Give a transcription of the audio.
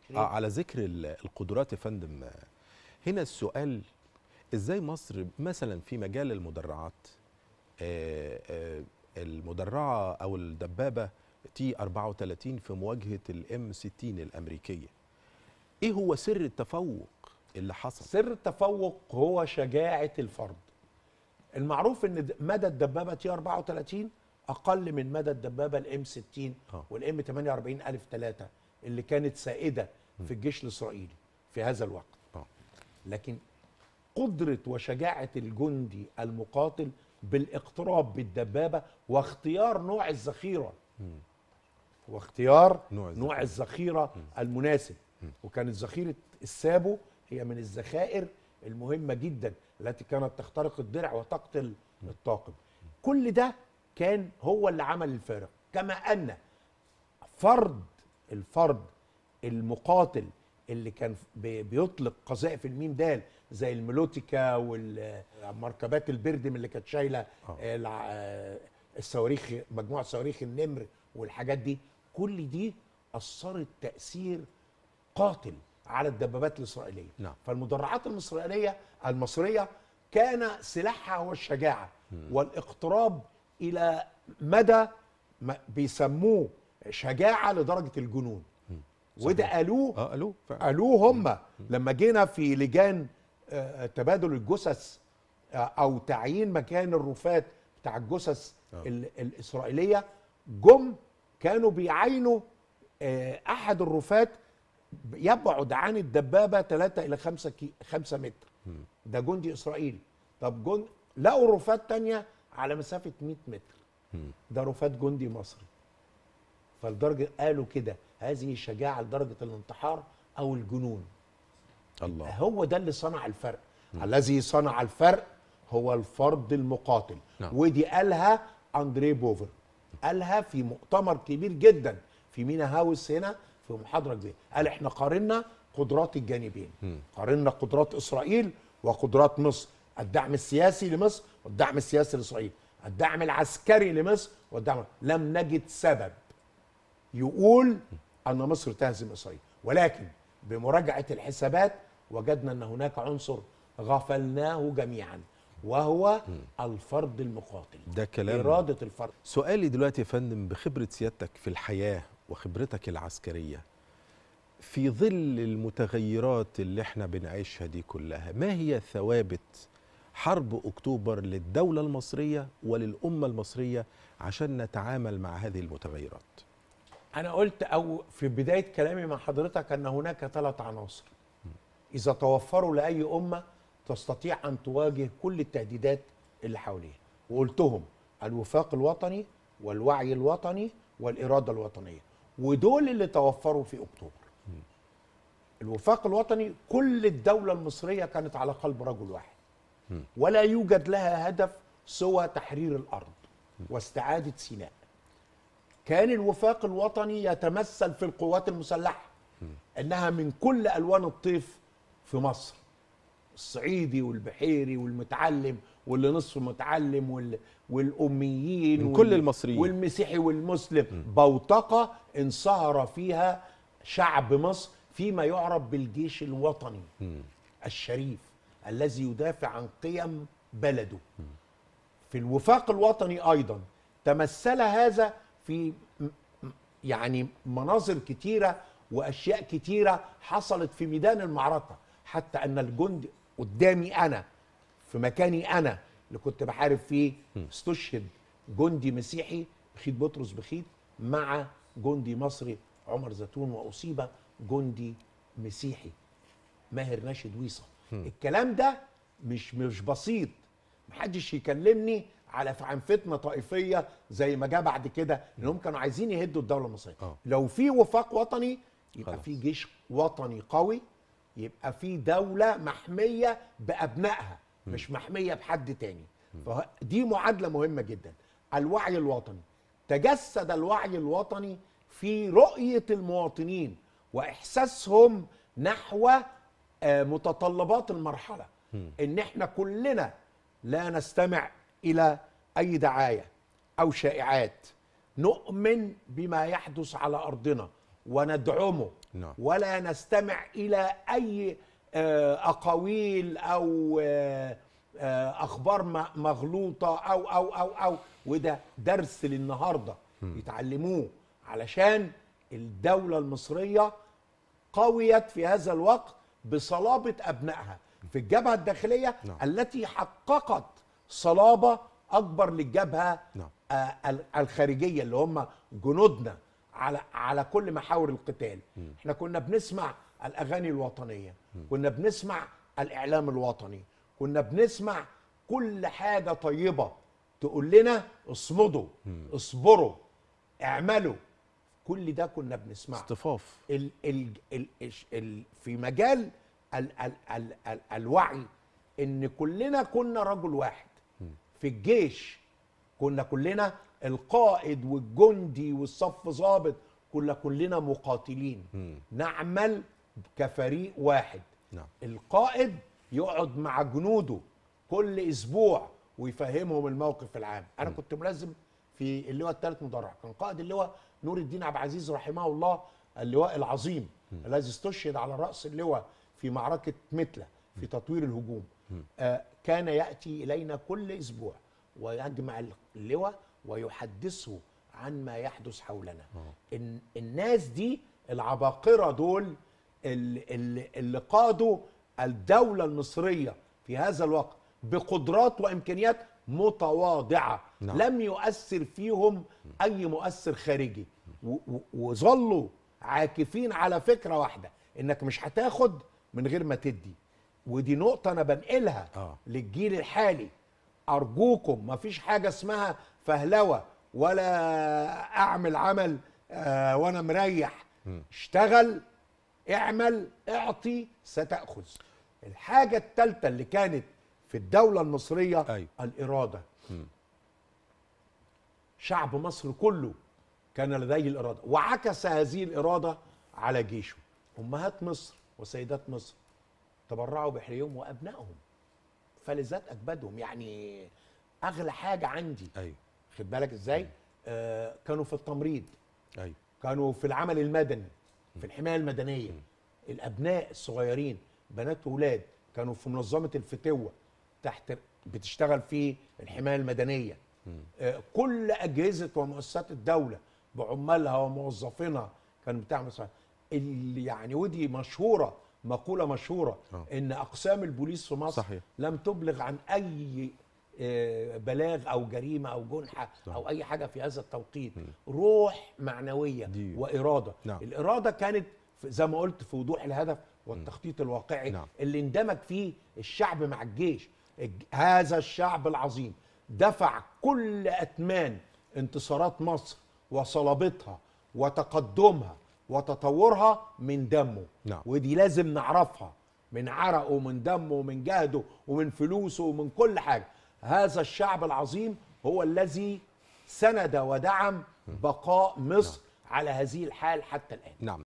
آه على ذكر ال- القدرات يا فندم آه، هنا السؤال ازاي مصر مثلا في مجال المدرعات آه، آه، المدرعه او الدبابه تي 34 في مواجهه الام 60 الامريكيه ايه هو سر التفوق اللي حصل سر التفوق هو شجاعه الفرد المعروف ان د- مدى الدبابه تي 34 اقل من مدى الدبابه الام 60 آه. والام 48 الف 3 اللي كانت سائده في الجيش الاسرائيلي في هذا الوقت آه. لكن قدره وشجاعه الجندي المقاتل بالاقتراب بالدبابه واختيار نوع الذخيره واختيار نوع نوع, الذخيرة. نوع الذخيره المناسب وكانت ذخيره السابو هي من الذخائر المهمه جدا التي كانت تخترق الدرع وتقتل الطاقم كل ده كان هو اللي عمل الفارق كما ان فرد الفرد المقاتل اللي كان بي- بيطلق قذائف الميم دال زي الميلوتيكا والمركبات البردم اللي كانت شايله الع- آه، الصواريخ مجموعه صواريخ النمر والحاجات دي كل دي اثرت تاثير قاتل على الدبابات الاسرائيليه نعم. فالمدرعات المصرية المصريه كان سلاحها هو الشجاعه والاقتراب الى مدى ما بيسموه شجاعه لدرجه الجنون وده قالوه اه الو فعلا. قالوه هم لما جينا في لجان آه، تبادل الجثث آه، او تعيين مكان الرفات بتاع الجثث آه. ال- الاسرائيليه جم كانوا بيعينوا آه، احد الرفات يبعد عن الدبابه 3 الى 5 كي 5 متر ده جندي اسرائيلي طب جند لقوا رفات تانية على مسافه 100 متر ده رفات جندي مصري فلدرجه قالوا كده هذه شجاعه لدرجه الانتحار او الجنون الله هو ده اللي صنع الفرق الذي صنع الفرق هو الفرد المقاتل نعم. ودي قالها اندري بوفر قالها في مؤتمر كبير جدا في مينا هاوس هنا في محاضره كبيره قال احنا قارنا قدرات الجانبين قارنا قدرات اسرائيل وقدرات مصر الدعم السياسي لمصر والدعم السياسي لاسرائيل الدعم العسكري لمصر والدعم لم نجد سبب يقول ان مصر تهزم اسرائيل ولكن بمراجعه الحسابات وجدنا ان هناك عنصر غفلناه جميعا وهو الفرد المقاتل ده كلام اراده الفرد سؤالي دلوقتي يا فندم بخبرة سيادتك في الحياة وخبرتك العسكرية في ظل المتغيرات اللي احنا بنعيشها دي كلها ما هي ثوابت حرب أكتوبر للدولة المصرية وللأمة المصرية عشان نتعامل مع هذه المتغيرات انا قلت او في بدايه كلامي مع حضرتك ان هناك ثلاث عناصر اذا توفروا لاي امه تستطيع ان تواجه كل التهديدات اللي حواليها وقلتهم الوفاق الوطني والوعي الوطني والاراده الوطنيه ودول اللي توفروا في اكتوبر الوفاق الوطني كل الدوله المصريه كانت على قلب رجل واحد ولا يوجد لها هدف سوى تحرير الارض واستعاده سيناء كان الوفاق الوطني يتمثل في القوات المسلحه انها من كل الوان الطيف في مصر الصعيدي والبحيري والمتعلم واللي نصف متعلم وال... والاميين من وال... كل المصريين. والمسيحي والمسلم بوتقه انصهر فيها شعب مصر فيما يعرف بالجيش الوطني الشريف الذي يدافع عن قيم بلده في الوفاق الوطني ايضا تمثل هذا في م- م- يعني مناظر كتيره واشياء كتيره حصلت في ميدان المعركه حتى ان الجند قدامي انا في مكاني انا اللي كنت بحارب فيه استشهد جندي مسيحي بخيت بطرس بخيت مع جندي مصري عمر زيتون واصيب جندي مسيحي ماهر ناشد ويصه الكلام ده مش مش بسيط محدش يكلمني على عن فتنه طائفيه زي ما جه بعد كده انهم كانوا عايزين يهدوا الدوله المصريه آه. لو في وفاق وطني يبقى خلاص. في جيش وطني قوي يبقى في دوله محميه بابنائها مش محميه بحد تاني فدي معادله مهمه جدا الوعي الوطني تجسد الوعي الوطني في رؤيه المواطنين واحساسهم نحو آه، متطلبات المرحله ان احنا كلنا لا نستمع الى اي دعايه او شائعات نؤمن بما يحدث على ارضنا وندعمه نعم. ولا نستمع الى اي آه، اقاويل او آه، آه، اخبار م- مغلوطه او او او او وده درس للنهارده يتعلموه علشان الدوله المصريه قويت في هذا الوقت بصلابه ابنائها في الجبهه الداخليه نعم. التي حققت صلابه اكبر للجبهه نعم. آه، ال- الخارجيه اللي هم جنودنا على على كل محاور القتال احنا كنا بنسمع الاغاني الوطنيه كنا بنسمع الاعلام الوطني كنا بنسمع كل حاجه طيبه تقول لنا اصمدوا اصبروا اعملوا كل ده كنا بنسمعه اصطفاف ال ال ال ال ال في مجال ال ال ال ال الوعي ان كلنا كنا رجل واحد في الجيش كنا كلنا القائد والجندي والصف ضابط كنا كلنا مقاتلين نعمل كفريق واحد نعم. القائد يقعد مع جنوده كل اسبوع ويفهمهم الموقف العام انا كنت ملازم في اللواء الثالث مدرع كان قائد اللواء نور الدين عبد العزيز رحمه الله اللواء العظيم الذي استشهد على راس اللواء في معركه متله في تطوير الهجوم آه كان ياتي الينا كل اسبوع ويجمع اللواء ويحدثه عن ما يحدث حولنا إن الناس دي العباقره دول اللي, اللي, اللي قادوا الدوله المصريه في هذا الوقت بقدرات وامكانيات متواضعه نعم. لم يؤثر فيهم اي مؤثر خارجي و- و- وظلوا عاكفين على فكره واحده انك مش هتاخد من غير ما تدي ودي نقطه انا بنقلها آه. للجيل الحالي ارجوكم ما فيش حاجه اسمها فهلوه ولا اعمل عمل آه وانا مريح اشتغل اعمل اعطي ستاخذ الحاجه الثالثه اللي كانت في الدوله المصريه أيوة. الاراده شعب مصر كله كان لديه الاراده وعكس هذه الاراده على جيشه امهات مصر وسيدات مصر تبرعوا بحريهم وابنائهم فلذات اكبادهم يعني اغلى حاجه عندي ايوه خد بالك ازاي آه كانوا في التمريض ايوه كانوا في العمل المدني في الحمايه المدنيه الابناء الصغيرين بنات واولاد كانوا في منظمه الفتوه تحت بتشتغل في الحمايه المدنيه آه، كل اجهزه ومؤسسات الدوله بعمالها وموظفينها كانوا بتعمل صحيح. اللي يعني ودي مشهوره مقوله مشهوره آه. ان اقسام البوليس في مصر صحيح. لم تبلغ عن اي آه، بلاغ او جريمه او جنحه او اي حاجه في هذا التوقيت روح معنويه دي- واراده نعم. الاراده كانت في- زي ما قلت في وضوح الهدف والتخطيط الواقعي نعم. اللي اندمج فيه الشعب مع الجيش الج- هذا الشعب العظيم دفع كل اتمان انتصارات مصر وصلابتها وتقدمها وتطورها من دمه نعم. ودي لازم نعرفها من عرقه ومن دمه ومن جهده ومن فلوسه ومن كل حاجه هذا الشعب العظيم هو الذي سند ودعم بقاء مصر على هذه الحال حتى الان نعم